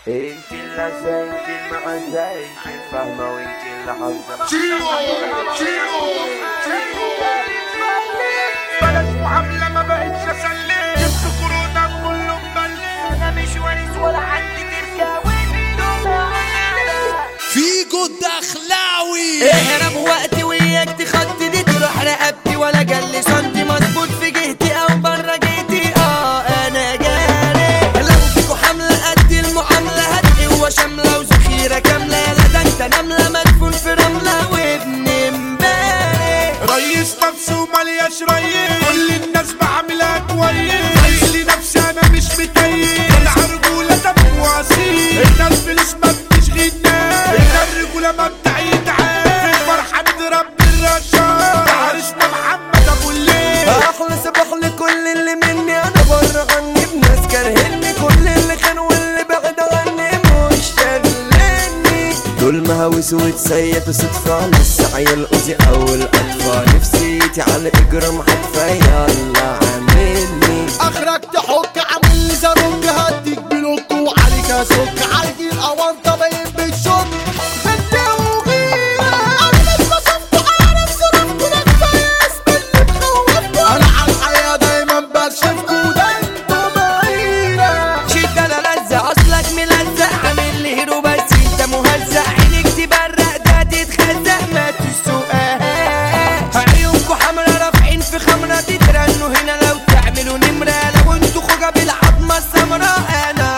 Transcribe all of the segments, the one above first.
انت اللذة انت المعزة انت الفهمة وانت اللي حافظة بلاش معاملة ما بقتش اسلم جبت كورونا كله مبلم انا مش وارث ولا عندي تركة وانتم معانا فيجو الدخلاوي اهرب وقتي وياك تخطي دي تروح رقبتي ولا جلي سنتي مظبوط في جهتي او بره جهتي اه انا جاري لو فيكوا حملة قد المعاملة هات قوة شاملة وذخيرة كاملة يا ده انت نملة مدفون في رملة وابن امبارح ريس نفسه ملياش ريس كل الناس بعملها كويس قايل نفسي انا مش متيس انا رجولة دم واصيل الناس فلوس ما بتشغلناش احنا الرجولة مبدأ يتعاد في الفرحة نضرب بالرشاش عرسنا محمد ابو الليل احلى صباح لكل اللي مني انا بره عني بناس كارهني كل اللي كان واللي بعد عني مش شاغلني دول مهاوس وتسيت صدفة لسه عيل أوزي أو الأطفال نفسيتي على إجرام حتفة يلا عاملني اخرك تحك عامل لي زاروك هديك بلوك وعليك اسك عالجي الاونطه باين بالشوك انت وغيرة انا لسه شفت عارف صرفت نفس باللي تخوفكوا انا على الحياه دايما بكشفكوا ده انتوا معينا شد انا لزق اصلك ملزق عامل لي هيرو بس انت مهزق عينك تبرق ده تتخزق ما تسوقهاش عيونكوا حمرا رافعين في خمرة تترنوا هنا لو تعملوا نمرة لو انتوا خوجة بالعظمة السمراء انا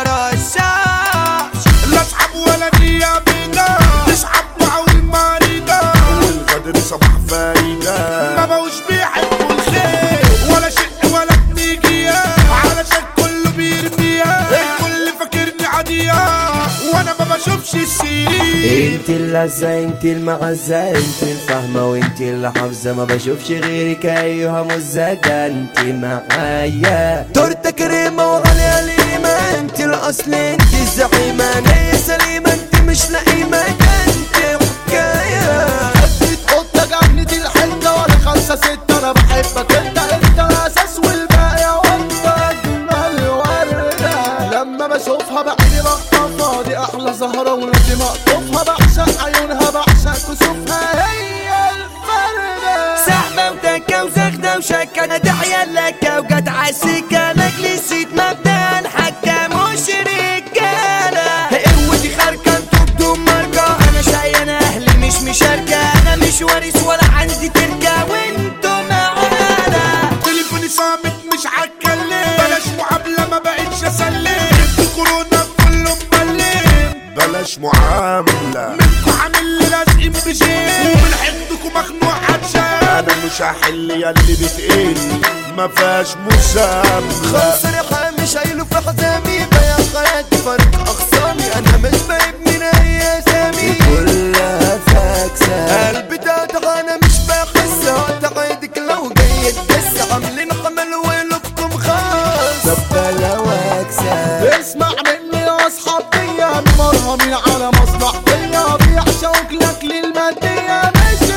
رشاش لا اصحاب ولا نية بينا نسحب مع المريضة والغدر صباح فايدة ما بقوش بيحبوا الخير ولا شق ولا بنيجية علشان كله بيرميها الكل فاكرني عادية وانا ما بشوفش السير انت اللذة انت المعزة انت الفهمة وانت اللي حافظة ما بشوفش غيرك ايها مزة ده انت معايا تورته كريمة وعليها القيمة انت الاصل انت الزعيمة نية سليمة انت مش لئيمة ده انت حكاية حبيت قطه جنة الحته وانا خمسه سته انا بحبك انت انت اساس والباقي وانت اجمل ورده لما بشوفها بعيني بخطفها دي احلى زهره ولازم اقطفها بعشق عيونها بعشق كسوفها هي الفرده سحبة وتكة وزغدة وشكة انا داعية لك وجت عالسكة لاجل نسيت مبدأ الحكة مش رجالة قوتي خارجة انتوا بدون ماركة انا شقي انا اهلي مش مشاركة انا مش وارث ولا عندي تركة وانتوا معانا تليفوني صامت مش هتكلم بلاش معاملة ما بقتش اسلم جبت كورونا كله مبلم بلاش معاملة منكو عامل لي لازقين بشيء ومن حدكم مخنوق عطشان انا مش هحل يا اللي بتقل ما فيهاش مسامحة خلاص ريحة مش هيلو في حزامي بيا حياتي فرق اخصامي انا مش بايب من اي اسامي كلها فاكسة قلبي ده انا مش بحس هتعيدك لو جاي تدس عاملين حمل ولكم خاص طب بلا واكسة اسمع مني يا اصحابي مرهمين على مصلحتي بيعشقوك لك للمادية مش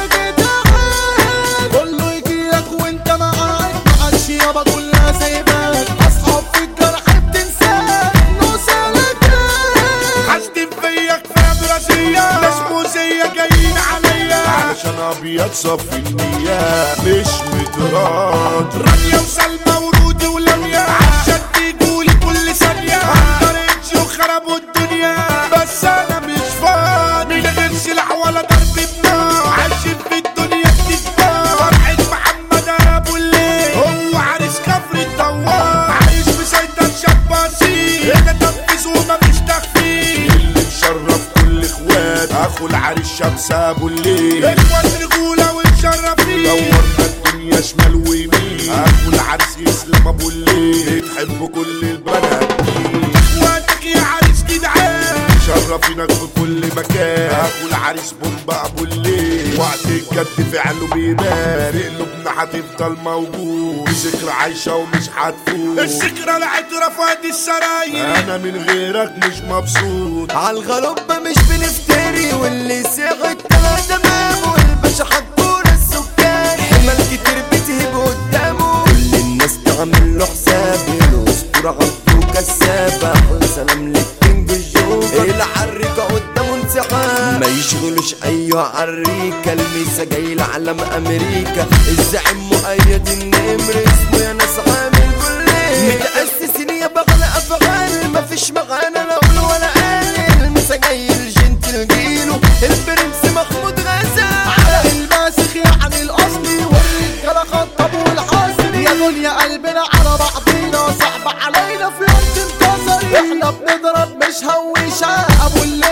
جدعان كله يجيلك وانت معاك محدش يابا كلها سايباك اصحاب في الجرح بتنساك نوصلك حاسدين فيا كفايه دراسية ناس موزية جايين عليا علشان ابيض صفي النية مش متراد رانيا وسلمى ورودي ولميا عشان تيجولي كل ثانية هنجرتش وخربوا الدنيا بس انا مش فاضي من غير سلاح ولا ضرب بنار عايشين في الدنيا بتتبار فرحة محمد ابو الليل هو عريس كفر الدوار عايش مسيطر شاب بسيط هنا تنفيذ ومفيش تخفيف اللي مشرف كل اخوات اخو العريس شمس ابو الليل اخوات رجوله ومشرفين دورنا الدنيا شمال ويمين اخو العريس يسلم ابو الليل بتحب كل البنات دي. اخواتك يا عريس جدعان مشرفينك في كل مكان اخو العريس بومبا ابو الليل وقت الجد فعله بيبان في قلوبنا هتفضل موجود ذكرى عايشه ومش هتفوت الذكرى العطره فادي السراير انا من غيرك مش مبسوط عالغلبة مش بنفتري واللي ساعد تلاتة تمام والباشا حطور السكان حمل كتير بتهب قدامه كل الناس تعمل له حساب الاسطورة عبده كساب احلى سلام للكينج الجو جوجل العريكة قدامه انسحاب ما يشغلوش ايها عريكة الميسا جاي لعلم امريكا الزعيم مؤيد النمر اسمه يا ناس عامل كلية متأسسين يا بغل افعال مفيش معانا لا قول ولا قال الميسا جاي الجنتل جيله البرنس محمود غزال على الماسخ يعني الاصلي والرجاله خطب والحاصل يا دنيا قلبنا على بعضينا صعب علينا في يوم تنتصري احنا بنضرب مش هويشة ابو الليل